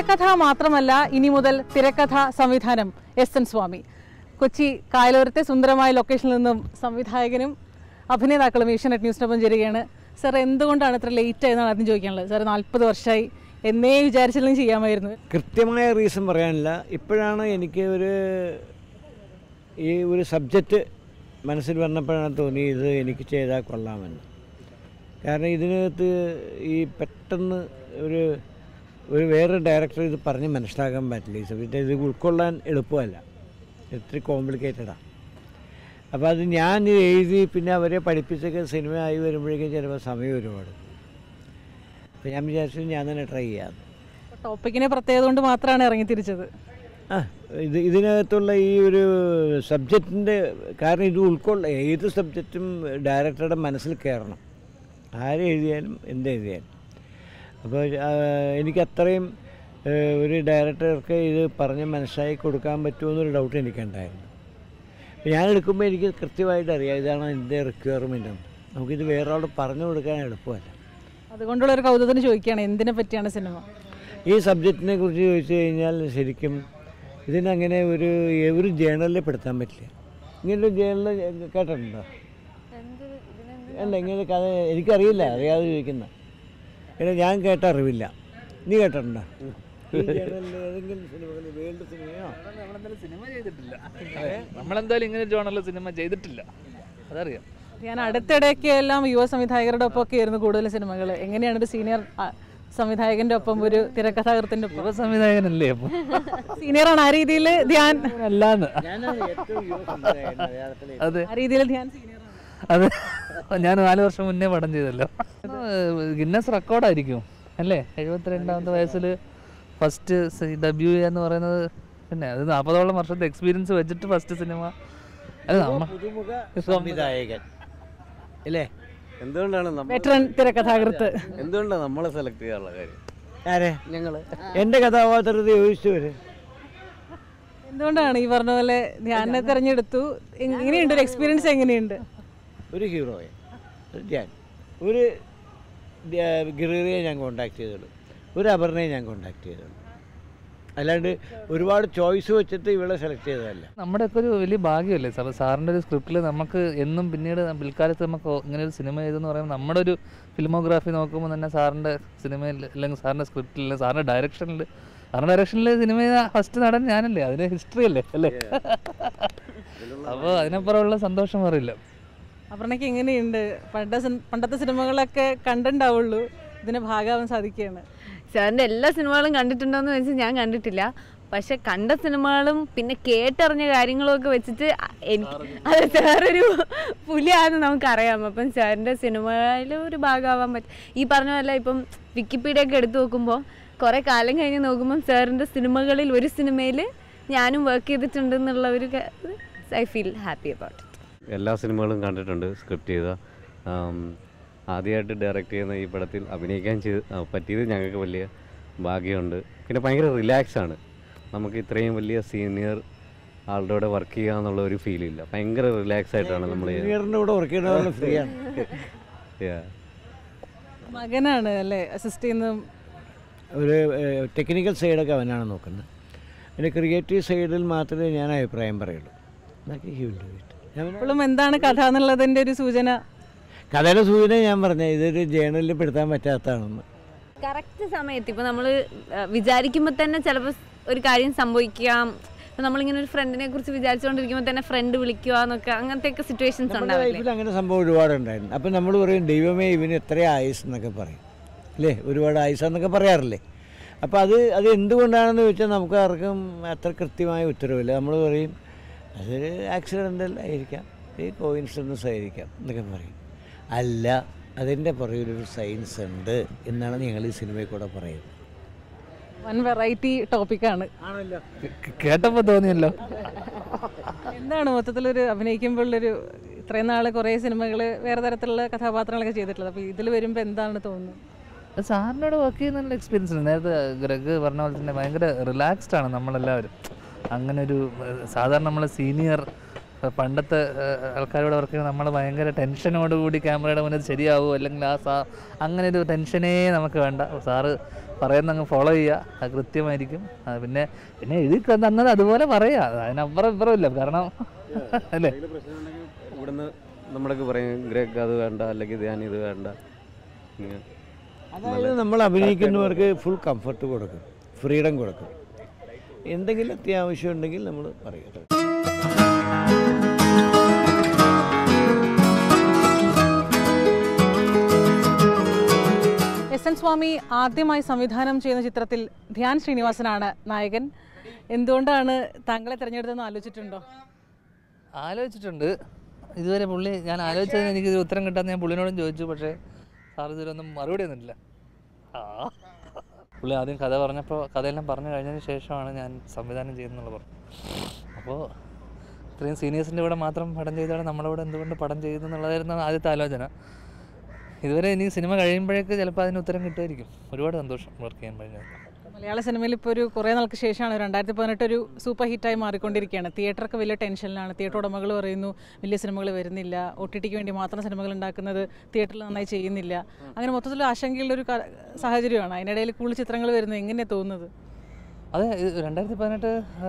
തിരക്കഥ മാത്രമല്ല ഇനി മുതൽ തിരക്കഥ സംവിധാനം എസ് എൻ സ്വാമി കൊച്ചി കായലോരത്തെ സുന്ദരമായ ലൊക്കേഷനിൽ നിന്നും സംവിധായകനും അഭിനേതാക്കളും ഏഷ്യാനെറ്റ് ന്യൂസിനൊപ്പം ചേരുകയാണ് സാർ എന്തുകൊണ്ടാണ് ഇത്ര ലേറ്റ് ആയെന്നാണ് ആദ്യം ചോദിക്കാനുള്ളത് സാർ നാൽപ്പത് വർഷമായി എന്നേ വിചാരിച്ചില്ലെങ്കിൽ ചെയ്യാമായിരുന്നു കൃത്യമായ റീസൺ പറയാനില്ല ഇപ്പോഴാണ് എനിക്ക് ഒരു ഈ ഒരു സബ്ജക്റ്റ് മനസ്സിൽ വന്നപ്പോഴാണ് തോന്നി ഇത് എനിക്ക് ചെയ്താൽ കൊള്ളാമെന്ന് കാരണം ഇതിനകത്ത് ഈ പെട്ടെന്ന് ഒരു ഒരു വേറെ ഡയറക്ടർ ഇത് പറഞ്ഞ് മനസ്സിലാക്കാൻ പറ്റില്ല ഈ സബ്ജക്റ്റ് ഇത് ഉൾക്കൊള്ളാൻ എളുപ്പമല്ല ഇത്തിരി കോംപ്ലിക്കേറ്റഡാണ് അപ്പോൾ അത് ഞാൻ ഇത് എഴുതി പിന്നെ അവരെ പഠിപ്പിച്ചൊക്കെ സിനിമ ആയി വരുമ്പോഴേക്കും ചിലപ്പോൾ സമയം ഒരുപാട് അപ്പോൾ ഞാൻ വിചാരിച്ചു ഞാൻ തന്നെ ട്രൈ ചെയ്യാം ടോപ്പിക്കിനെ പ്രത്യേകത കൊണ്ട് മാത്രമാണ് ഇറങ്ങി തിരിച്ചത് ആ ഇത് ഇതിനകത്തുള്ള ഈ ഒരു സബ്ജക്റ്റിൻ്റെ കാരണം ഇത് ഉൾക്കൊള്ള ഏത് സബ്ജക്റ്റും ഡയറക്ടറുടെ മനസ്സിൽ കയറണം ആര് എഴുതിയാലും എന്ത് എഴുതിയാലും അപ്പോൾ ആ, എനിക്ക് അത്രയും ഏ, ഒരു ഡയറക്ടർക്ക് ഇത് പറഞ്ഞ് മനസ്സിലാക്കി കൊടുക്കാൻ പറ്റുമെന്നൊരു ഡൗട്ട് എനിക്കുണ്ടായിരുന്നു അപ്പോൾ ഞാൻ എടുക്കുമ്പോൾ എനിക്ക് കൃത്യമായിട്ട് അറിയാം ഇതാണ് എൻ്റെ റിക്വയർമെൻ്റ് എന്ന് നമുക്കിത് വേറൊരാളോട് പറഞ്ഞു കൊടുക്കാൻ എളുപ്പമല്ല അതുകൊണ്ടുള്ള ഒരു കൗതുകത്തിന് ചോദിക്കുകയാണ് എന്തിനെ പറ്റിയാണ് സിനിമ ഈ സബ്ജക്റ്റിനെ കുറിച്ച് ചോദിച്ചു കഴിഞ്ഞാൽ ശരിക്കും ഇതിനങ്ങനെ ഒരു ഒരു ജേണലിൽ പെടുത്താൻ പറ്റില്ല ഇങ്ങനൊരു ജേണൽ കേട്ടിട്ടുണ്ടോ അല്ല ഇങ്ങനെ കഥ എനിക്കറിയില്ല അറിയാതെ ചോദിക്കുന്ന ഇങ്ങനെ ഞാൻ കേട്ട അറിവില്ല നീ കേട്ടിട്ടുണ്ടോ ഈ ജേണലിൽ ഏതെങ്കിലും സിനിമകളിൽ വേൾഡ് സിനിമയോ നമ്മളെന്തായാലും സിനിമ ചെയ്തിട്ടില്ല നമ്മളെന്തായാലും ഇങ്ങനെ ജോണറിൽ സിനിമ ചെയ്തിട്ടില്ല അതറിയാം ഞാൻ അടുത്തിടയ്ക്ക് എല്ലാം യുവ സംവിധായകരുടെ ഒപ്പം ഒക്കെ ആയിരുന്നു കൂടുതൽ സിനിമകൾ എങ്ങനെയാണ് ഒരു സീനിയർ സംവിധായകന്റെ ഒപ്പം ഒരു തിരക്കഥാകൃത്തിന്റെ ഒപ്പം യുവ സംവിധായകനല്ലേ അപ്പൊ സീനിയർ ആണ് ആ രീതിയിൽ ധ്യാൻ അല്ലാന്ന് ഞാനാണ് ഏറ്റവും യുവ സംവിധായകൻ മലയാളത്തിലെ അതെ ആ രീതിയിൽ ധ്യാൻ സീനിയർ ആണ് അതെ ഞാൻ നാല് വർഷം മുന്നേ പടം ചെയ്തല്ലോ ഗിന്നസ് റെക്കോർഡായിരിക്കും അല്ലേ എഴുപത്തിരണ്ടാമത്തെ വയസ്സിൽ ഫസ്റ്റ് ഡെബ്യൂ എന്ന് പറയുന്നത് പിന്നെ അത് നാൽപ്പതോളം വർഷത്തെ എക്സ്പീരിയൻസ് വെച്ചിട്ട് ഫസ്റ്റ് സിനിമ അല്ല നമ്മ പുതുമുഖ സംവിധായകൻ അല്ലേ എന്തുകൊണ്ടാണ് നമ്മൾ വെറ്ററൻ തിരക്കഥാകൃത്ത് എന്തുകൊണ്ടാണ് നമ്മളെ സെലക്ട് ചെയ്യാനുള്ള കാര്യം ആരെ ഞങ്ങൾ എൻ്റെ കഥാപാത്രത്തെ ചോദിച്ചു വരെ എന്തുകൊണ്ടാണ് ഈ പറഞ്ഞ പോലെ ധ്യാനെ തിരഞ്ഞെടുത്തു എങ്- എങ്ങനെയുണ്ട് ഒരു എക്സ്പീരിയൻസ് എങ്ങനെയുണ്ട് ഒരു ഹീറോയെ ഒരു ഞാൻ ഒരു ഗിറിയെ ഞാൻ കോണ്ടാക്ട് ചെയ്തുള്ളൂ ഒരു അപർണയെ ഞാൻ കോണ്ടാക്ട് ചെയ്തുള്ളൂ അല്ലാണ്ട് ഒരുപാട് ചോയ്സ് വെച്ചിട്ട് ഇവളെ സെലക്ട് ചെയ്തതല്ല നമ്മുടെ ഒക്കെ ഒരു വലിയ ഭാഗ്യമല്ലേ സാർ സാറിൻ്റെ ഒരു സ്ക്രിപ്റ്റിൽ നമുക്ക് എന്നും പിന്നീട് പിൽക്കാലത്ത് നമുക്ക് ഓ- ഇങ്ങനെ ഒരു സിനിമ ചെയ്തെന്ന് പറയുമ്പോൾ നമ്മുടെ ഒരു ഫിലിമോഗ്രാഫി നോക്കുമ്പോൾ തന്നെ സാറിൻ്റെ സിനിമയിൽ അല്ലെങ്കിൽ സാറിൻ്റെ സ്ക്രിപ്റ്റിൽ അല്ലെങ്കിൽ സാറിൻ്റെ ഡയറക്ഷനിൽ സാറിൻ്റെ ഡയറക്ഷനിൽ സിനിമ ചെയ്ത ഫസ്റ്റ് നടൻ ഞാനല്ലേ അതിന് ഹിസ്റ്ററി അല്ലേ അല്ലേ അപ്പോൾ അതിനപ്പുറമുള്ള സന്തോഷം പറയില്ല അപർണയ്ക്ക് എങ്ങനെയുണ്ട് പണ്ട സിൻ- പണ്ടത്തെ സിനിമകളൊക്കെ കണ്ടിട്ടുണ്ടാവുള്ളൂ ഇതിന് ഭാഗമാവാൻ സാധിക്കുകയാണ് സാറിൻ്റെ എല്ലാ സിനിമകളും കണ്ടിട്ടുണ്ടോയെന്ന് വെച്ചാൽ ഞാൻ കണ്ടിട്ടില്ല പക്ഷെ കണ്ട സിനിമകളും പിന്നെ കേട്ടറിഞ്ഞ കാര്യങ്ങളും ഒക്കെ വെച്ചിട്ട് അ- എനിക്ക് അത് സാറൊരു പുലിയാണെന്ന് നമുക്കറിയാം അപ്പം സാറിൻ്റെ സിനിമയിൽ ഒരു ഭാഗമാവാൻ പറ്റും ഈ പറഞ്ഞ പോലെ ഇപ്പം വിക്കിപീഡിയ ഒക്കെ എടുത്തു നോക്കുമ്പോൾ കുറേ കാലം കഴിഞ്ഞ് നോക്കുമ്പം സാറിൻ്റെ സിനിമകളിൽ ഒരു സിനിമയിൽ ഞാനും വർക്ക് ചെയ്തിട്ടുണ്ട് എന്നുള്ള ഒരു ഐ ഫീൽ ഹാപ്പി അബൌട്ട് എല്ലാ സിനിമകളും കണ്ടിട്ടുണ്ട് സ്ക്രിപ്റ്റ് ചെയ്ത ആം, ആദ്യമായിട്ട് ഡയറക്റ്റ് ചെയ്യുന്ന ഈ പടത്തിൽ അഭിനയിക്കാൻ ചെയ്ത് ആ, പറ്റിയത് ഞങ്ങൾക്ക് വലിയ ഭാഗ്യമുണ്ട് പിന്നെ ഭയങ്കര റിലാക്സ് ആണ് നമുക്ക് ഇത്രയും വലിയ സീനിയർ ആളുടെ കൂടെ വർക്ക് ചെയ്യുക എന്നുള്ള ഒരു ഫീൽ ഇല്ല ഭയങ്കര റിലാക്സ് ആയിട്ടാണ് നമ്മൾ ജൂനിയറിൻ്റെ കൂടെ വർക്ക് ചെയ്യുന്നവരുടെ ഫ്രീ ആണ് മകനാണ് അല്ലേ അസിസ്റ്റ് ചെയ്യുന്നതും ഒരു ടെക്നിക്കൽ സൈഡൊക്കെ അവനാണ് നോക്കുന്നത് പിന്നെ ക്രിയേറ്റീവ് സൈഡിൽ മാത്രമേ ഞാൻ അഭിപ്രായം പറയുള്ളൂ ബാക്കി he will do it. ഞാൻ പിന്നെ ഇപ്പോഴും എന്താണ് കഥ എന്നുള്ളതിന്റെ ഒരു സൂചന കഥയുടെ സൂചന ഞാൻ പറഞ്ഞത് ഇതൊരു ജേണലിൽ പെടുത്താൻ പറ്റാത്തതാണെന്ന് കറക്റ്റ് സമയത്ത് ഇപ്പൊ നമ്മൾ വിചാരിക്കുമ്പോൾ തന്നെ ചിലപ്പോൾ ഒരു കാര്യം സംഭവിക്കാം ഇപ്പൊ നമ്മളിങ്ങനെ ഒരു ഫ്രണ്ടിനെ കുറിച്ച് വിചാരിച്ചുകൊണ്ടിരിക്കുമ്പോൾ തന്നെ ഫ്രണ്ട് വിളിക്കുക എന്നൊക്കെ അങ്ങനത്തെ ഒക്കെ സിറ്റുവേഷൻസ് നമ്മുടെ ഉണ്ടാവില്ലേ ലൈഫിൽ അങ്ങനെ സംഭവം ഒരുപാട് ഉണ്ടായിരുന്നു അപ്പം നമ്മൾ പറയും ദൈവമേ ഇവന് എത്ര ആയുസ് എന്നൊക്കെ പറയും അല്ലേ ഒരുപാട് ആയുസ് എന്നൊക്കെ പറയാറില്ലേ അപ്പോൾ അത് അത് എന്തുകൊണ്ടാണെന്ന് ചോദിച്ചാൽ നമുക്ക് ആർക്കും അത്ര കൃത്യമായ ഉത്തരവില്ല നമ്മൾ പറയും അതൊരു ആക്സിഡൻ്റൽ ആയിരിക്കാം ഈ കോയിൻസിഡൻസ് ആയിരിക്കാം എന്നൊക്കെ പറയും അല്ല അതിൻ്റെ പുറകിലൊരു സയൻസ് ഉണ്ട് എന്നാണ് ഞങ്ങൾ ഈ സിനിമയിൽ കൂടെ പറയുന്നത് വൻ വെറൈറ്റി ടോപ്പിക്കാണ് ആണല്ലോ കേട്ടപ്പോൾ തോന്നിയല്ലോ എന്താണ് മൊത്തത്തിലൊരു അഭിനയിക്കുമ്പോഴൊരു ഇത്രയും നാൾ കുറേ സിനിമകൾ വേറെ തരത്തിലുള്ള കഥാപാത്രങ്ങളൊക്കെ ചെയ്തിട്ടുള്ളത് അപ്പോൾ ഇതിൽ വരുമ്പോൾ എന്താണ് തോന്നുന്നത് സാറിനോട് വർക്ക് ചെയ്യുന്ന എക്സ്പീരിയൻസ് ഉണ്ട് നേരത്തെ ഗ്രഗ് പറഞ്ഞ പോലെ തന്നെ ഭയങ്കര റിലാക്സ്ഡ് ആണ് നമ്മളെല്ലാവരും അങ്ങനെ ഒരു ഏഹ്, സാധാരണ നമ്മളെ സീനിയർ പണ്ടത്തെ ഏഹ്, ആൾക്കാരോട് വർക്ക് ചെയ്യുന്ന നമ്മൾ ഭയങ്കര ടെൻഷനോടുകൂടി ക്യാമറയുടെ മുന്നിൽ ശരിയാവുമോ അല്ലെങ്കിൽ ആ സാ അങ്ങനെ ഒരു ടെൻഷനേ നമുക്ക് വേണ്ട സാറ് പറയുന്ന അങ്ങ് ഫോളോ ചെയ്യുക അത് കൃത്യമായിരിക്കും അത് പിന്നെ പിന്നെ എഴുതി തന്നത് അതുപോലെ പറയുക അതിനപ്പുറം ഇപ്പുറം ഇല്ല കാരണം അല്ലേ ഇവിടുന്ന് നമ്മളൊക്കെ പറയും ഗ്രേക്ക് അത് വേണ്ട അല്ലെങ്കിൽ ധ്യാൻ ഇത് വേണ്ട ഇങ്ങനെ അതായത് നമ്മൾ അഭിനയിക്കുന്നവർക്ക് ഫുൾ കംഫർട്ട് കൊടുക്കും ഫ്രീഡം കൊടുക്കും എന്തെങ്കിലും അത്യാവശ്യം ഉണ്ടെങ്കിൽ നമ്മൾ പറയും എസ് എൻ സ്വാമി ആദ്യമായി സംവിധാനം ചെയ്യുന്ന ചിത്രത്തിൽ ധ്യാൻ ശ്രീനിവാസനാണ് നായകൻ എന്തുകൊണ്ടാണ് താങ്കളെ തിരഞ്ഞെടുത്തതെന്ന് ആലോചിച്ചിട്ടുണ്ടോ ആലോചിച്ചിട്ടുണ്ട് ഇതുവരെ പുള്ളി ഞാൻ ആലോചിച്ചതിന് എനിക്ക് ഇത് ഉത്തരം കിട്ടാൻ ഞാൻ പുള്ളിനോടും ചോദിച്ചു പക്ഷേ സാർ ഇതുവരെ ഒന്നും മറുപടി തന്നിട്ടില്ല ആ പുള്ളി ആദ്യം കഥ പറഞ്ഞപ്പോൾ കഥയെല്ലാം പറഞ്ഞു കഴിഞ്ഞതിന് ശേഷമാണ് ഞാൻ സംവിധാനം ചെയ്യുന്നുള്ളത് പറഞ്ഞു അപ്പോൾ ഇത്രയും സീനിയേഴ്സിൻ്റെ കൂടെ മാത്രം പടം ചെയ്താണ് നമ്മളോട് എന്തുകൊണ്ട് പടം ചെയ്യുന്നു എന്നുള്ളതായിരുന്നു ആദ്യത്തെ ആലോചന ഇതുവരെ ഇനി സിനിമ കഴിയുമ്പോഴേക്ക് ചിലപ്പോൾ അതിന് ഉത്തരം കിട്ടുമായിരിക്കും ഒരുപാട് സന്തോഷം വർക്ക് ചെയ്യാൻ കഴിഞ്ഞത് മലയാള സിനിമയിൽ ഇപ്പോൾ ഒരു കുറേ നാൾക്ക് ശേഷമാണ് രണ്ടായിരത്തി പതിനെട്ട് ഒരു സൂപ്പർ ഹിറ്റായി മാറിക്കൊണ്ടിരിക്കുകയാണ് തിയേറ്ററൊക്കെ വലിയ ടെൻഷനിലാണ് തിയേറ്റർ ഉടമകൾ പറയുന്നു വലിയ സിനിമകൾ വരുന്നില്ല ഒ ടി ടിക്ക് വേണ്ടി മാത്രം സിനിമകൾ ഉണ്ടാക്കുന്നത് തിയേറ്ററിൽ നന്നായി ചെയ്യുന്നില്ല അങ്ങനെ മൊത്തത്തിൽ ആശങ്കയുള്ള ഒരു ക- സാഹചര്യമാണ് അതിനിടയിൽ കൂടുതൽ ചിത്രങ്ങൾ വരുന്നത് എങ്ങനെയാണ് തോന്നുന്നത് അതെ ഇത് രണ്ടായിരത്തി പതിനെട്ട്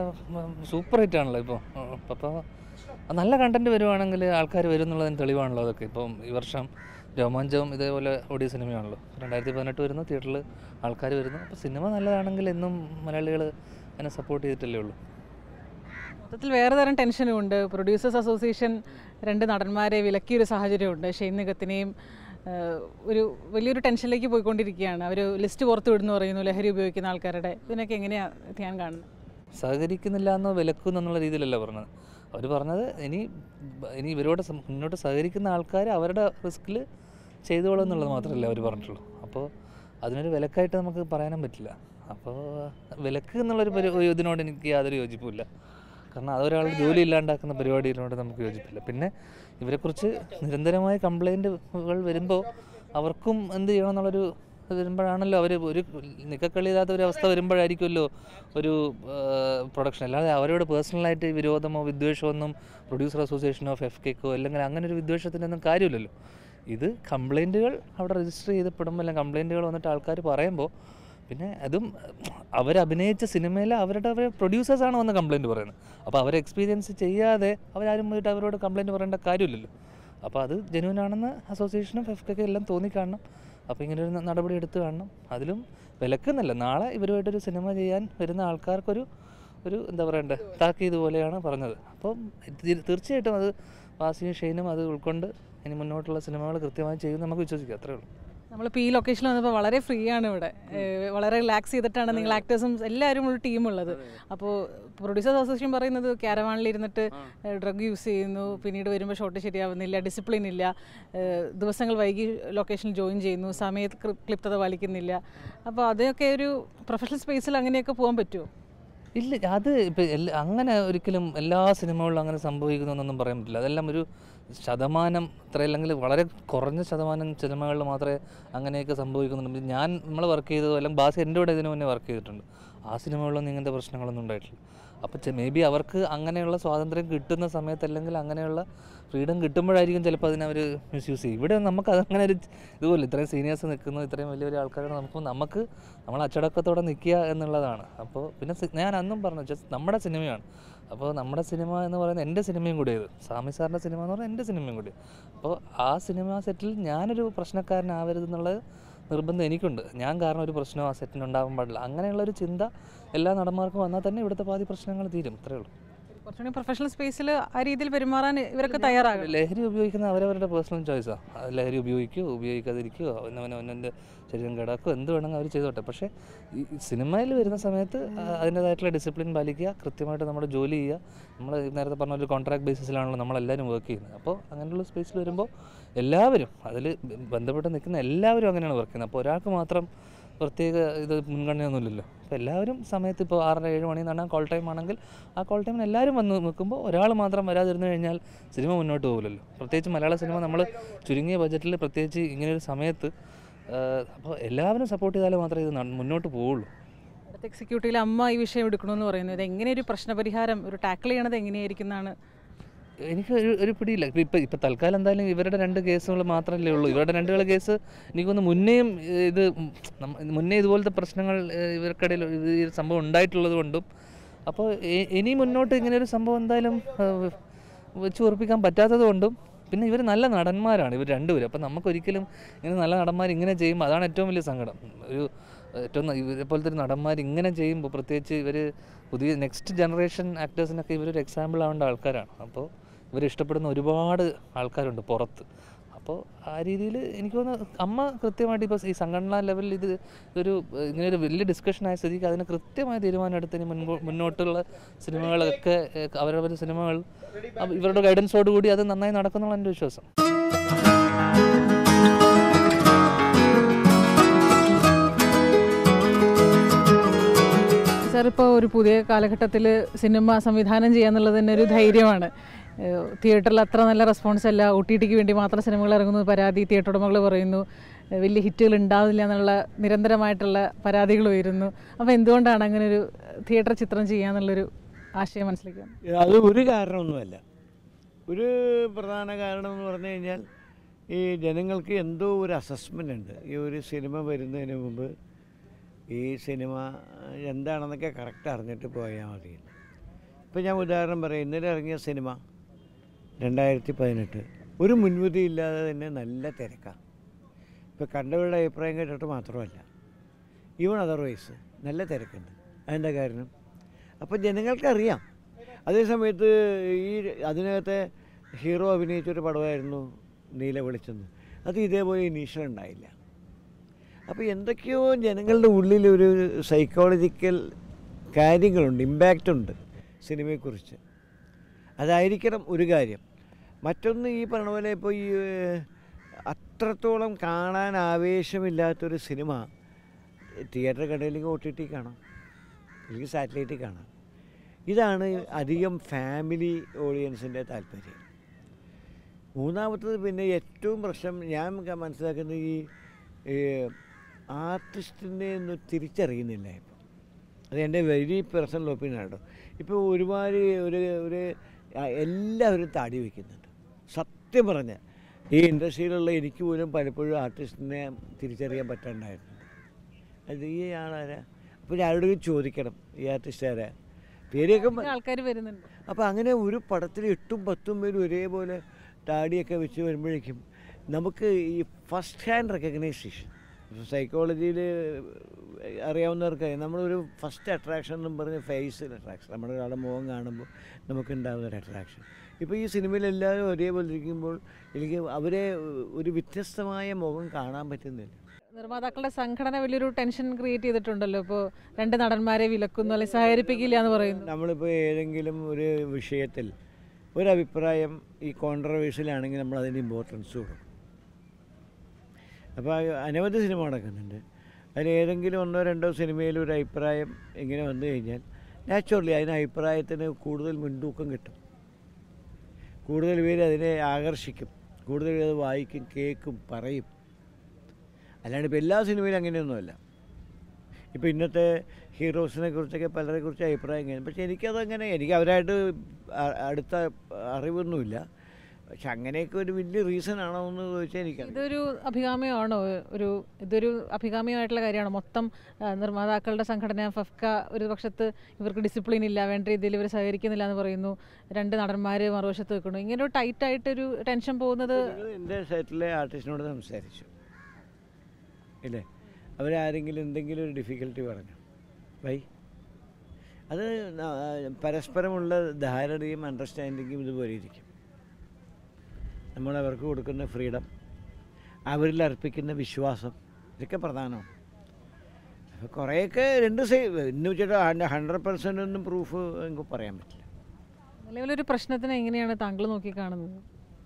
സൂപ്പർ ഹിറ്റ് ആണല്ലോ ഇപ്പോൾ അപ്പോൾ നല്ല കണ്ടന്റ് വരുവാണെങ്കിൽ ആൾക്കാർ വരും എന്നുള്ളതിന് തെളിവാണല്ലോ അതൊക്കെ ഇപ്പം ഈ വർഷം രോമാഞ്ചവും ഇതേപോലെ ഓടിയ സിനിമയാണല്ലോ രണ്ടായിരത്തി പതിനെട്ട് വരുന്നു തിയേറ്ററിൽ ആൾക്കാർ വരുന്നു അപ്പോൾ സിനിമ നല്ലതാണെങ്കിൽ എന്നും മലയാളികൾ അതിനെ സപ്പോർട്ട് ചെയ്തിട്ടല്ലേ ഉള്ളൂ മൊത്തത്തിൽ വേറെ തരം ടെൻഷനും ഉണ്ട് പ്രൊഡ്യൂസേഴ്സ് അസോസിയേഷൻ രണ്ട് നടന്മാരെ വിലക്കിയൊരു സാഹചര്യമുണ്ട് ഷെയ്ൻ നിഗത്തിനെയും ഏഹ്, ഒരു വലിയൊരു ടെൻഷനിലേക്ക് പോയിക്കൊണ്ടിരിക്കുകയാണ് അവർ ലിസ്റ്റ് പുറത്തു വിടുന്നു പറയുന്നു ലഹരി ഉപയോഗിക്കുന്ന ആൾക്കാരുടെ ഇതിനൊക്കെ എങ്ങനെയാണ് ധ്യാൻ കാണുന്നത് സഹകരിക്കുന്നില്ല എന്നോ വിലക്കുന്നു എന്നുള്ള രീതിയിലല്ല പറഞ്ഞത് അവർ പറഞ്ഞത് ഇനി ഇനി ഇവരോട് സം- മുന്നോട്ട് സഹകരിക്കുന്ന ആൾക്കാർ അവരുടെ റിസ്കിൽ ചെയ്തോളും എന്നുള്ളത് മാത്രമല്ല അവർ പറഞ്ഞിട്ടുള്ളൂ അപ്പോൾ അതിനൊരു വിലക്കായിട്ട് നമുക്ക് പറയാനും പറ്റില്ല അപ്പോൾ വിലക്ക് എന്നുള്ളൊരു പരി ഒരു ഇതിനോട് എനിക്ക് യാതൊരു യോജിപ്പുമില്ല കാരണം അതൊരാളുടെ ജോലി ഇല്ലാണ്ടാക്കുന്ന പരിപാടിയിലോട്ട് നമുക്ക് യോജിപ്പില്ല പിന്നെ ഇവരെക്കുറിച്ച് നിരന്തരമായ കംപ്ലൈൻറ്റുകൾ വരുമ്പോൾ അവർക്കും എന്ത് ചെയ്യണം എന്നുള്ളൊരു ഇത് വരുമ്പോഴാണല്ലോ അവർ ഒരു നിക്കക്കളിയില്ലാത്ത ഒരു അവസ്ഥ വരുമ്പോഴായിരിക്കുമല്ലോ ഒരു പ്രൊഡക്ഷൻ അല്ലാതെ അവരോട് പേഴ്സണലായിട്ട് വിരോധമോ വിദ്വേഷമോ ഒന്നും പ്രൊഡ്യൂസർ അസോസിയേഷനോ ഓഫ് എഫ് കെക്കോ അല്ലെങ്കിൽ അങ്ങനെ ഒരു വിദ്വേഷത്തിൻ്റെ ഒന്നും കാര്യമില്ലല്ലോ ഇത് കംപ്ലൈൻറ്റുകൾ അവിടെ രജിസ്റ്റർ ചെയ്തപ്പെടുമ്പോൾ അല്ലെങ്കിൽ കംപ്ലൈൻറ്റുകൾ വന്നിട്ട് ആൾക്കാർ പറയുമ്പോൾ പിന്നെ അതും അവരഭിനയിച്ച സിനിമയിൽ അവരുടെ അവർ പ്രൊഡ്യൂസേഴ്സാണ് വന്ന് കംപ്ലൈൻറ്റ് പറയുന്നത് അപ്പോൾ അവർ എക്സ്പീരിയൻസ് ചെയ്യാതെ അവരാരും പോയിട്ട് അവരോട് കംപ്ലൈൻറ്റ് പറയേണ്ട കാര്യമില്ലല്ലോ അപ്പോൾ അത് ജെന്യൂൻ ആണെന്ന് അസോസിയേഷനും ഫെഫ്കൊക്കെ എല്ലാം തോന്നിക്കാണണം അപ്പോൾ ഇങ്ങനെ ഒരു ന- നടപടി എടുത്ത് കാണണം അതിലും വിലക്കുന്നല്ല നാളെ ഇവരുമായിട്ടൊരു സിനിമ ചെയ്യാൻ വരുന്ന ആൾക്കാർക്കൊരു ഒരു എന്താ പറയണ്ടേ താക്കീത് പോലെയാണ് പറഞ്ഞത് അപ്പം തീ- തീർച്ചയായിട്ടും അത് വാസിയും ഷെയ്നും അത് ഉൾക്കൊണ്ട് ഇനി മുന്നോട്ടുള്ള സിനിമകൾ കൃത്യമായി ചെയ്യും നമുക്ക് വിശ്വസിക്കാം അത്രേ ഉള്ളൂ നമ്മളിപ്പോൾ ഈ ലൊക്കേഷനിൽ വന്നപ്പോൾ വളരെ ഫ്രീ ആണ് ഇവിടെ ഏഹ് വളരെ റിലാക്സ് ചെയ്തിട്ടാണ് നിങ്ങൾ ആക്ടേഴ്സും എല്ലാവരും ഒരു ടീമുള്ളത് അപ്പോൾ പ്രൊഡ്യൂസേഴ്സ് അസോസിയേഷൻ പറയുന്നത് ക്യാരവാനിൽ ഇരുന്നിട്ട് ഡ്രഗ് യൂസ് ചെയ്യുന്നു പിന്നീട് വരുമ്പോൾ ഷോട്ട് ശരിയാവുന്നില്ല ഡിസിപ്ലിൻ ഇല്ല ഏഹ് ദിവസങ്ങൾ വൈകി ലൊക്കേഷനിൽ ജോയിൻ ചെയ്യുന്നു സമയത്ത് കൃ- ക്ലിപ്തത പാലിക്കുന്നില്ല അപ്പോൾ അതൊക്കെ ഒരു പ്രൊഫഷണൽ സ്പേസിൽ അങ്ങനെയൊക്കെ പോകാൻ പറ്റുമോ ഇല്ല അത് ഇപ്പം എല്ലാ അങ്ങനെ ഒരിക്കലും എല്ലാ സിനിമകളിലും അങ്ങനെ സംഭവിക്കുന്നൊന്നും പറയാൻ പറ്റില്ല അതെല്ലാം ഒരു ശതമാനം ഇത്ര അല്ലെങ്കിൽ വളരെ കുറഞ്ഞ ശതമാനം സിനിമകളിൽ മാത്രമേ അങ്ങനെയൊക്കെ സംഭവിക്കുന്നുള്ളൂ ഞാൻ നമ്മൾ വർക്ക് ചെയ്തതോ അല്ലെങ്കിൽ ബാസ് എൻ്റെ കൂടെ ഇതിനു മുന്നേ വർക്ക് ചെയ്തിട്ടുണ്ട് ആ സിനിമകളിലൊന്നും ഇങ്ങനത്തെ പ്രശ്നങ്ങളൊന്നും ഉണ്ടായിട്ടില്ല അപ്പോൾ മേ ബി അവർക്ക് അങ്ങനെയുള്ള സ്വാതന്ത്ര്യം കിട്ടുന്ന സമയത്ത് അല്ലെങ്കിൽ അങ്ങനെയുള്ള ഫ്രീഡം കിട്ടുമ്പോഴായിരിക്കും ചിലപ്പോൾ അതിനവർ മിസ്യൂസ് ചെയ്യും ഇവിടെ നമുക്ക് അതങ്ങനെ ഒരു ഇതുപോലെ ഇത്രയും സീനിയേഴ്സ് നിൽക്കുന്നു ഇത്രയും വലിയ വലിയ ആൾക്കാരോട് നമുക്ക് നമുക്ക് നമ്മൾ അച്ചടക്കത്തോടെ നിൽക്കുക എന്നുള്ളതാണ് അപ്പോൾ പിന്നെ സി- ഞാൻ അന്നും പറഞ്ഞു ജസ്റ്റ് നമ്മുടെ സിനിമയാണ് അപ്പോൾ നമ്മുടെ സിനിമ എന്ന് പറയുന്നത് എൻ്റെ സിനിമയും കൂടി ഇത് സ്വാമി സാറിൻ്റെ സിനിമ എന്ന് പറയുന്നത് എൻ്റെ സിനിമയും കൂടി അപ്പോൾ ആ സിനിമ സെറ്റിൽ ഞാനൊരു പ്രശ്നക്കാരനാവരുത് എന്നുള്ളത് നിർബന്ധം എനിക്കുണ്ട് ഞാൻ കാരണം ഒരു പ്രശ്നം ആ സെറ്റിന് ഉണ്ടാകാൻ പാടില്ല അങ്ങനെയുള്ള ഒരു ചിന്ത എല്ലാ നടന്മാർക്കും വന്നാൽ തന്നെ ഇവിടുത്തെ പാതി പ്രശ്നങ്ങൾ തീരും അത്രേ ഉള്ളൂ കുറച്ചുകൂടി പ്രൊഫഷണൽ സ്പേസിൽ ആ രീതിയിൽ പെരുമാറാൻ ഇവരൊക്കെ തയ്യാറാകണം ലഹരി ഉപയോഗിക്കുന്ന അവരവരുടെ പേഴ്സണൽ ചോയ്സാണ് ലഹരി ഉപയോഗിക്കുകയോ ഉപയോഗിക്കാതിരിക്കുകയോ അവനവൻ്റെ ശരീരം കേടാക്കുകയോ എന്ത് വേണമെങ്കിൽ അവർ ചെയ്തോട്ടെ പക്ഷേ ഈ സിനിമയിൽ വരുന്ന സമയത്ത് ആ, അതിൻ്റേതായിട്ടുള്ള ഡിസിപ്ലിൻ പാലിക്കുക കൃത്യമായിട്ട് നമ്മുടെ ജോലി ചെയ്യുക നമ്മൾ നേരത്തെ പറഞ്ഞ ഒരു കോൺട്രാക്ട് ബേസിസിലാണല്ലോ നമ്മളെല്ലാവരും വർക്ക് ചെയ്യുന്നത് അപ്പോൾ അങ്ങനെയുള്ള സ്പേസിൽ വരുമ്പോൾ എല്ലാവരും അതിൽ ബന്ധപ്പെട്ട് നിൽക്കുന്ന എല്ലാവരും അങ്ങനെയാണ് വർക്ക് ചെയ്യുന്നത് അപ്പോൾ ഒരാൾക്ക് മാത്രം പ്രത്യേക ഇത് മുൻഗണനയൊന്നുമില്ലല്ലോ അപ്പോൾ എല്ലാവരും സമയത്ത് ഇപ്പോൾ ആറര ഏഴ് മണി എന്ന് പറഞ്ഞാൽ കോൾ ടൈം ആണെങ്കിൽ ആ കോൾ ടൈമിന് എല്ലാവരും വന്ന് നിൽക്കുമ്പോൾ ഒരാൾ മാത്രം വരാതിരുന്നു കഴിഞ്ഞാൽ സിനിമ മുന്നോട്ട് പോകില്ലല്ലോ പ്രത്യേകിച്ച് മലയാള സിനിമ നമ്മൾ ചുരുങ്ങിയ ബജറ്റിൽ പ്രത്യേകിച്ച് ഇങ്ങനെയൊരു സമയത്ത് അപ്പോൾ എല്ലാവരും സപ്പോർട്ട് ചെയ്താലേ മാത്രമേ ഇത് ന- മുന്നോട്ട് പോവുള്ളൂ അടുത്ത എക്സിക്യൂട്ടീവിൽ അമ്മ ഈ വിഷയം എടുക്കണമെന്ന് പറയുന്നത് എങ്ങനെ ഒരു പ്രശ്നപരിഹാരം ഒരു ടാക്കിൾ ചെയ്യണത് എങ്ങനെയായിരിക്കും എന്നാണ് എനിക്ക് ഒരു ഒരു പിടിയില്ല ഇപ്പം ഇപ്പം ഇപ്പം തൽക്കാലം എന്തായാലും ഇവരുടെ രണ്ട് കേസുകൾ മാത്രമല്ലേ ഉള്ളൂ ഇവരുടെ രണ്ടുകളെ കേസ് എനിക്കൊന്ന് മുന്നേയും ഏഹ്, ഇത് ഉം, നമ്മ- മുന്നേ ഇതുപോലത്തെ പ്രശ്നങ്ങൾ ഏഹ്, ഇവർക്കിടയിൽ ഇത് ഈ ഒരു സംഭവം ഉണ്ടായിട്ടുള്ളത് കൊണ്ടും അപ്പോൾ ഇ- ഇനി മുന്നോട്ട് ഇങ്ങനെ ഒരു സംഭവം എന്തായാലും ഏഹ്, വെച്ച് ഉറപ്പിക്കാൻ പറ്റാത്തത് കൊണ്ടും പിന്നെ ഇവർ നല്ല നടന്മാരാണ് ഇവർ രണ്ടുപേരും അപ്പം നമുക്കൊരിക്കലും ഇങ്ങനെ നല്ല നടന്മാർ ഇങ്ങനെ ചെയ്യുമ്പോൾ അതാണ് ഏറ്റവും വലിയ സങ്കടം ഒരു ഏറ്റവും ന- ഇവരെ പോലത്തെ ഒരു നടന്മാർ ഇങ്ങനെ ചെയ്യുമ്പോൾ പ്രത്യേകിച്ച് ഇവർ പുതിയ നെക്സ്റ്റ് ജനറേഷൻ ആക്ടേഴ്സിനൊക്കെ ഇവരൊരു എക്സാമ്പിൾ ആവേണ്ട ആൾക്കാരാണ് അപ്പോൾ ഇവരെ ഇഷ്ടപ്പെടുന്ന ഒരുപാട് ആൾക്കാരുണ്ട് പുറത്ത് അപ്പോൾ ആ രീതിയിൽ എനിക്ക് തോന്നുന്നു അമ്മ കൃത്യമായിട്ട് ഇപ്പോൾ ഈ സംഘടനാ ലെവലിൽ ഇത് ഒരു ഏഹ്, ഇങ്ങനെ ഒരു വലിയ ഡിസ്കഷൻ ആയ സ്ഥിതിക്ക് അതിന് കൃത്യമായ തീരുമാനം എടുത്തതിന് മുൻപോ മുന്നോട്ടുള്ള സിനിമകളൊക്കെ ഏഹ്, അവരവരുടെ സിനിമകൾ അവ- ഇവരുടെ ഗൈഡൻസോടുകൂടി അത് നന്നായി നടക്കുന്നുള്ള എൻ്റെ വിശ്വാസം സാർ ഇപ്പോൾ ഒരു പുതിയ കാലഘട്ടത്തിൽ സിനിമ സംവിധാനം ചെയ്യാന്നുള്ളത് തന്നെ ഒരു ധൈര്യമാണ് ഏഹ് തിയേറ്ററിൽ അത്ര നല്ല റെസ്പോൺസ് അല്ല ഒ ടി ടിക്ക് വേണ്ടി മാത്രം സിനിമകൾ ഇറങ്ങുന്നു പരാതി തിയേറ്റർ ഉടമകൾ പറയുന്നു ഏഹ് വലിയ ഹിറ്റുകൾ ഉണ്ടാവില്ല എന്നുള്ള നിരന്തരമായിട്ടുള്ള പരാതികൾ ഉയരുന്നു അപ്പോൾ എന്തുകൊണ്ടാണ് അങ്ങനെ ഒരു തിയേറ്റർ ചിത്രം ചെയ്യാന്നുള്ളൊരു ആശയം മനസ്സിലാക്കുക അത് ഒരു കാരണമൊന്നുമല്ല ഒരു പ്രധാന കാരണം എന്ന് പറഞ്ഞു കഴിഞ്ഞാൽ ഈ ജനങ്ങൾക്ക് എന്തോ ഒരു അസസ്മെൻ്റ് ഉണ്ട് ഈ ഒരു സിനിമ വരുന്നതിന് മുമ്പ് ഈ സിനിമ എന്താണെന്നൊക്കെ കറക്റ്റ് അറിഞ്ഞിട്ട് പോയാൽ മതി ഇപ്പം ഞാൻ ഉദാഹരണം പറയാം ഇന്നലെ ഇറങ്ങിയ സിനിമ രണ്ടായിരത്തി പതിനെട്ട് ഒരു മുൻവിധി ഇല്ലാതെ തന്നെ നല്ല തിരക്കാണ് ഇപ്പോൾ കണ്ടവരുടെ അഭിപ്രായം കേട്ടിട്ട് മാത്രമല്ല ഈവൺ അതർവൈസ് നല്ല തിരക്കുണ്ട് അതിൻ്റെ കാരണം അപ്പോൾ ജനങ്ങൾക്കറിയാം അതേ സമയത്ത് ഈ അതിനകത്തെ ഹീറോ അഭിനയിച്ചൊരു പടമായിരുന്നു നീല വെളിച്ചെന്ന് അത് ഇതേപോലെ ഇനീഷ്യൽ ഉണ്ടായില്ല അപ്പോൾ എന്തൊക്കെയോ ജനങ്ങളുടെ ഉള്ളിൽ ഒരു സൈക്കോളജിക്കൽ കാര്യങ്ങളുണ്ട് ഇമ്പാക്റ്റ് ഉണ്ട് സിനിമയെക്കുറിച്ച് അതായിരിക്കണം ഒരു കാര്യം മറ്റൊന്ന് ഈ പറഞ്ഞ പോലെ ഇപ്പോൾ ഈ ഏഹ്, അത്രത്തോളം കാണാൻ ആവേശമില്ലാത്തൊരു സിനിമ തിയേറ്റർ കടയിലേക്ക് ഒ ടി ടി കാണാം അല്ലെങ്കിൽ സാറ്റലൈറ്റിൽ കാണാം ഇതാണ് അധികം ഫാമിലി ഓഡിയൻസിൻ്റെ താല്പര്യം മൂന്നാമത്തത് പിന്നെ ഏറ്റവും പ്രശ്നം ഞാൻ ക- മനസ്സിലാക്കുന്നത് ഈ ആർട്ടിസ്റ്റിനെ ഒന്ന് തിരിച്ചറിയുന്നില്ല ഇപ്പം അത് എൻ്റെ വെരി പേഴ്സണൽ ഒപ്പീനിയൻ കേട്ടോ ഇപ്പോൾ ഒരുപാട് ഒരു ഒരു ആ, എല്ലാവരും താടി വയ്ക്കുന്നുണ്ട് സത്യം പറഞ്ഞാൽ ഈ ഇൻഡസ്ട്രിയിലുള്ള എനിക്ക് പോലും പലപ്പോഴും ആർട്ടിസ്റ്റിനെ തിരിച്ചറിയാൻ പറ്റാണ്ടായിരുന്നു അത് ഈ ആളാരാ അപ്പോൾ ഞാൻ ആരോടും ചോദിക്കണം ഈ ആർട്ടിസ്റ്റ് ആരാ പേരൊക്കെ മ- ആൾക്കാർ വരുന്നുണ്ട് അപ്പോൾ അങ്ങനെ ഒരു പടത്തിൽ എട്ടും പത്തും പേരും ഒരേപോലെ താടിയൊക്കെ വെച്ച് വരുമ്പോഴേക്കും നമുക്ക് ഈ ഫസ്റ്റ് ഹാൻഡ് റെക്കഗ്നൈസേഷൻ സൈക്കോളജിയിൽ അറിയാവുന്നവർക്ക് നമ്മളൊരു ഫസ്റ്റ് അട്രാക്ഷൻ എന്നും പറഞ്ഞ് ഫേസിൽ അട്രാക്ഷൻ നമ്മുടെ ഒരാളുടെ മുഖം കാണുമ്പോൾ നമുക്കുണ്ടാകുന്ന ഒരു അട്രാക്ഷൻ ഇപ്പോൾ ഈ സിനിമയിൽ എല്ലാവരും ഒരേപോലെ ഇരിക്കുമ്പോൾ എനിക്ക് അവരെ ഒരു വ്യത്യസ്തമായ മുഖം കാണാൻ പറ്റുന്നില്ല നിർമ്മാതാക്കളുടെ സംഘടന വലിയൊരു ടെൻഷൻ ക്രിയേറ്റ് ചെയ്തിട്ടുണ്ടല്ലോ ഇപ്പോൾ രണ്ട് നടന്മാരെ വിലക്കുന്നു അല്ലെങ്കിൽ സഹകരിപ്പിക്കില്ല എന്ന് പറയുന്നു നമ്മളിപ്പോൾ ഏതെങ്കിലും ഒരു വിഷയത്തിൽ ഒരു അഭിപ്രായം ഈ കോൺട്രവേഴ്സിലാണെങ്കിൽ നമ്മൾ അതിന് ഇമ്പോർട്ടൻസ് കൊടുക്കും അപ്പോൾ അനവധി സിനിമ നടക്കുന്നുണ്ട് അതിൽ ഏതെങ്കിലും ഒന്നോ രണ്ടോ സിനിമയിൽ ഒരു അഭിപ്രായം ഇങ്ങനെ വന്നു കഴിഞ്ഞാൽ നാച്ചുറലി അതിന് അഭിപ്രായത്തിന് കൂടുതൽ മുൻതൂക്കം കിട്ടും കൂടുതൽ പേര് അതിനെ ആകർഷിക്കും കൂടുതൽ പേര് അത് വായിക്കും കേൾക്കും പറയും അല്ലാണ്ട് ഇപ്പോൾ എല്ലാ സിനിമയിലും അങ്ങനെയൊന്നുമല്ല ഇപ്പോൾ ഇന്നത്തെ ഹീറോസിനെ കുറിച്ചൊക്കെ പലരെ കുറിച്ച് അഭിപ്രായം കഴിഞ്ഞു പക്ഷേ എനിക്കതങ്ങനെ എനിക്ക് അവരായിട്ട് അ- അടുത്ത അറിവൊന്നുമില്ല പക്ഷെ അങ്ങനെയൊക്കെ ഒരു വലിയ റീസൺ ആണോ എന്ന് ചോദിച്ചാൽ എനിക്കറിയാം ഇതൊരു അഭികാമ്യമാണോ ഒരു ഇതൊരു അഭികാമ്യമായിട്ടുള്ള കാര്യമാണോ മൊത്തം ആ, നിർമ്മാതാക്കളുടെ സംഘടന ഫഫ്ക ഒരു പക്ഷത്ത് ഇവർക്ക് ഡിസിപ്ലിൻ ഇല്ല വേണ്ട രീതിയിൽ ഇവർ സഹകരിക്കുന്നില്ല എന്ന് പറയുന്നു രണ്ട് നടന്മാർ മറുവശത്ത് വെക്കുന്നു ഇങ്ങനെ ഒരു ടൈറ്റ് ആയിട്ടൊരു ടെൻഷൻ പോകുന്നത് നിങ്ങൾ എൻ്റെ സെറ്റിലെ ആർട്ടിസ്റ്റിനോട് സംസാരിച്ചു ഇല്ലേ അവരാരെങ്കിലും എന്തെങ്കിലും ഒരു ഡിഫിക്കൽട്ടി പറഞ്ഞു വൈ അത് ന- പരസ്പരമുള്ള ധാരണയും അണ്ടർസ്റ്റാൻഡിങ്ങും ഇതുപോലെ ഇരിക്കും നമ്മൾ അവർക്ക് കൊടുക്കുന്ന ഫ്രീഡം അവരിൽ അർപ്പിക്കുന്ന വിശ്വാസം ഇതൊക്കെ പ്രധാനമാണ് അപ്പോൾ കുറേയൊക്കെ രണ്ട് സൈഡ് എന്ന് വെച്ചിട്ട് ഹൺഡ്രഡ് പെർസെൻ്റ് ഒന്നും പ്രൂഫ് എനിക്ക് പറയാൻ പറ്റില്ല നിലവിലൊരു പ്രശ്നത്തിനെ എങ്ങനെയാണ് താങ്കൾ നോക്കി കാണുന്നത്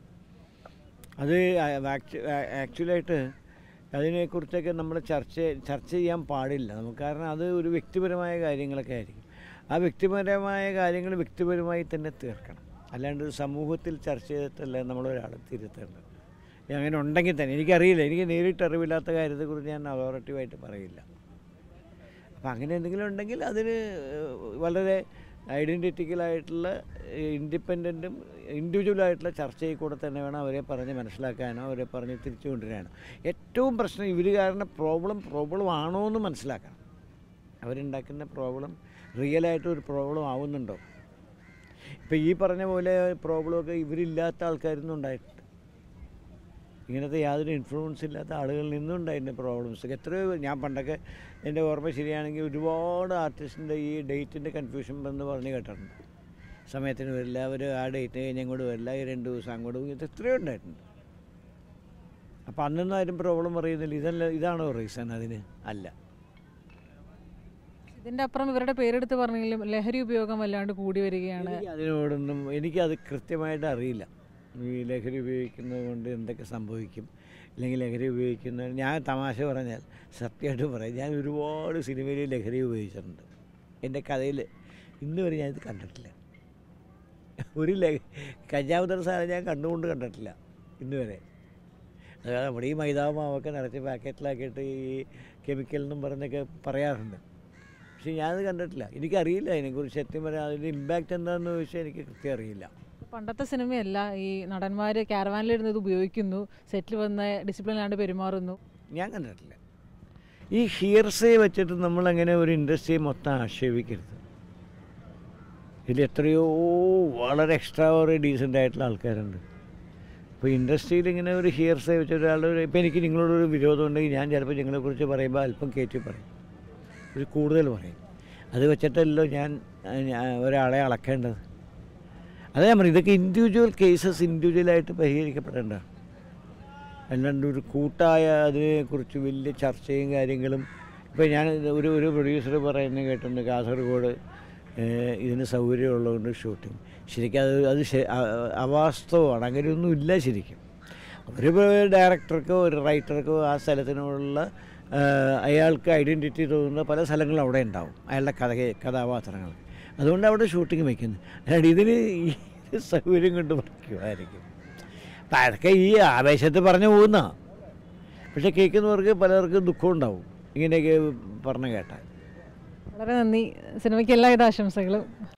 അത് ആക്ച്വലായിട്ട് അതിനെക്കുറിച്ചൊക്കെ നമ്മൾ ചർച്ച ചർച്ച ചെയ്യാൻ പാടില്ല നമുക്ക് കാരണം അത് ഒരു വ്യക്തിപരമായ കാര്യങ്ങളൊക്കെ ആയിരിക്കും ആ വ്യക്തിപരമായ കാര്യങ്ങൾ വ്യക്തിപരമായി തന്നെ തീർക്കണം അല്ലാണ്ട് ഒരു സമൂഹത്തിൽ ചർച്ച ചെയ്തിട്ടല്ല നമ്മളൊരാളെ തിരുത്തേണ്ടത് ഇനി അങ്ങനെ ഉണ്ടെങ്കിൽ തന്നെ എനിക്കറിയില്ല എനിക്ക് നേരിട്ട് അറിവില്ലാത്ത കാര്യത്തെക്കുറിച്ച് ഞാൻ അതോറിറ്റീവായിട്ട് പറയില്ല അപ്പോൾ അങ്ങനെ എന്തെങ്കിലും ഉണ്ടെങ്കിൽ അതിന് വളരെ ഐഡൻറ്റിറ്റിക്കലായിട്ടുള്ള ഇൻഡിപെൻഡൻറ്റും ഇൻഡിവിജ്വലായിട്ടുള്ള ചർച്ചയിൽ കൂടെ തന്നെ വേണം അവരെ പറഞ്ഞ് മനസ്സിലാക്കാനോ അവരെ പറഞ്ഞ് തിരിച്ചു കൊണ്ടുവരാനോ ഏറ്റവും പ്രശ്നം ഇവർ കാരണം പ്രോബ്ലം പ്രോബ്ലം ആണോ എന്ന് മനസ്സിലാക്കണം അവരുണ്ടാക്കുന്ന പ്രോബ്ലം റിയലായിട്ട് ഒരു പ്രോബ്ലം ആവുന്നുണ്ടോ ഇപ്പോൾ ഈ പറഞ്ഞ പോലെ പ്രോബ്ലമൊക്കെ ഇവരില്ലാത്ത ആൾക്കാരിൽ നിന്നും ഉണ്ടായിട്ടുണ്ട് ഇങ്ങനത്തെ യാതൊരു ഇൻഫ്ലുവൻസ് ഇല്ലാത്ത ആളുകളിൽ നിന്നും ഉണ്ടായിട്ടുണ്ട് പ്രോബ്ലംസ് എത്രയോ ഞാൻ പണ്ടൊക്കെ എൻ്റെ ഓർമ്മ ശരിയാണെങ്കിൽ ഒരുപാട് ആർട്ടിസ്റ്റിൻ്റെ ഈ ഡേറ്റിൻ്റെ കൺഫ്യൂഷൻ എന്ന് പറഞ്ഞ് കേട്ടിട്ടുണ്ട് സമയത്തിന് വരില്ല അവർ ആ ഡേറ്റ് കഴിഞ്ഞ് അങ്ങോട്ട് വരില്ല ഈ രണ്ട് ദിവസം അങ്ങോട്ട് പോകും ഇത് എത്രയോ ഉണ്ടായിട്ടുണ്ട് അപ്പോൾ അന്നൊന്നും ആരും പ്രോബ്ലം പറയുന്നില്ല ഇതല്ല ഇതാണോ റീസൺ അതിന് അല്ല ഇതിന്റെ അപ്പുറം ഇവരുടെ പേരെടുത്ത് പറഞ്ഞെങ്കിലും ലഹരി ഉപയോഗം വല്ലാണ്ട് കൂടി വരികയാണ് എനിക്ക് അതിനോടൊന്നും എനിക്കത് കൃത്യമായിട്ട് അറിയില്ല ഈ ലഹരി ഉപയോഗിക്കുന്നത് കൊണ്ട് എന്തൊക്കെ സംഭവിക്കും അല്ലെങ്കിൽ ലഹരി ഉപയോഗിക്കുന്ന ഞാൻ തമാശ പറഞ്ഞാൽ സത്യമായിട്ട് പറയാം ഞാൻ ഒരുപാട് സിനിമയിൽ ലഹരി ഉപയോഗിച്ചിട്ടുണ്ട് എൻ്റെ കഥയിൽ ഇന്ന് വരെ ഞാനിത് കണ്ടിട്ടില്ല ഒരു ലഹ കഞ്ചാവുതര സാധനം ഞാൻ കണ്ടുകൊണ്ട് കണ്ടിട്ടില്ല ഇന്ന് വരെ അതായത് നമ്മുടെ ഈ മൈദാമാവൊക്കെ നിറച്ച് പാക്കറ്റിലാക്കിയിട്ട് ഈ കെമിക്കൽ എന്നും പറഞ്ഞൊക്കെ പറയാറുണ്ട് പക്ഷേ ഞാനത് കണ്ടിട്ടില്ല എനിക്കറിയില്ല അതിനെക്കുറിച്ച് സത്യം പറയാം അതിൻ്റെ ഇമ്പാക്റ്റ് എന്താണെന്ന് ചോദിച്ചാൽ എനിക്ക് കൃത്യം അറിയില്ല പണ്ടത്തെ സിനിമയല്ല ഈ നടന്മാർ ക്യാരവാനിലിരുന്ന് ഇത് ഉപയോഗിക്കുന്നു സെറ്റിൽ വന്ന് ഡിസിപ്ലിനാണ്ട് പെരുമാറുന്നു ഞാൻ കണ്ടിട്ടില്ല ഈ ഹിയർസേ വെച്ചിട്ട് നമ്മളങ്ങനെ ഒരു ഇൻഡസ്ട്രിയെ മൊത്തം ആക്ഷേപിക്കരുത് ഇതിൽ എത്രയോ വളരെ എക്സ്ട്രാ ഓറി ഡീസൻ്റ് ആയിട്ടുള്ള ആൾക്കാരുണ്ട് ഇപ്പോൾ ഇൻഡസ്ട്രിയിൽ ഇങ്ങനെ ഒരു ഹിയർസേ വെച്ച് ഒരാളുടെ ഒരു ഇപ്പോൾ എനിക്ക് നിങ്ങളോടൊരു വിരോധം ഉണ്ടെങ്കിൽ ഞാൻ ചിലപ്പോൾ നിങ്ങളെക്കുറിച്ച് പറയുമ്പോൾ അല്പം കയറ്റി പറയും ഒരു കൂടുതൽ പറയും അത് വെച്ചിട്ടല്ലോ ഞാൻ ആ, ഞാൻ ഒരാളെ അളക്കേണ്ടത് അതേ ഞാൻ പറയും ഇതൊക്കെ ഇൻഡിവിജ്വൽ കേസസ് ഇൻഡിവിജ്വലായിട്ട് പരിഹരിക്കപ്പെടേണ്ടതാണ് അല്ലാണ്ട് ഒരു കൂട്ടായ അതിനെക്കുറിച്ച് വലിയ ചർച്ചയും കാര്യങ്ങളും ഇപ്പോൾ ഞാൻ ഇത് ഒരു ഒരു പ്രൊഡ്യൂസർ പറയുന്നത് കേട്ടിട്ടുണ്ട് കാസർഗോഡ് ഏഹ്, ഇതിന് സൗകര്യമുള്ളതുകൊണ്ട് ഷൂട്ടിങ് ശരിക്കും അത് അത് ശ- അ- അവാസ്തവമാണ് അങ്ങനെയൊന്നും ഇല്ല ശരിക്കും ഒരു ഡയറക്ടർക്കോ ഒരു റൈറ്റർക്കോ ആ സ്ഥലത്തിനോടുള്ള ഏഹ്, അയാൾക്ക് ഐഡൻറ്റിറ്റി തോന്നുന്ന പല സ്ഥലങ്ങളും അവിടെ ഉണ്ടാവും അയാളുടെ കഥ കഥാപാത്രങ്ങൾ അതുകൊണ്ട് അവിടെ ഷൂട്ടിങ് വയ്ക്കുന്നത് അല്ലാണ്ട് ഇതിന് ഈ സൗകര്യം കൊണ്ട് വയ്ക്കുമായിരിക്കും അപ്പം അതൊക്കെ ഈ ആവേശത്തിൽ പറഞ്ഞു പോകുന്ന പക്ഷെ കേൾക്കുന്നവർക്ക് പലർക്കും ദുഃഖം ഉണ്ടാവും ഇങ്ങനെയൊക്കെ പറഞ്ഞു കേട്ടാൽ വളരെ നന്ദി സിനിമയ്ക്ക് എല്ലാവിധ ആശംസകളും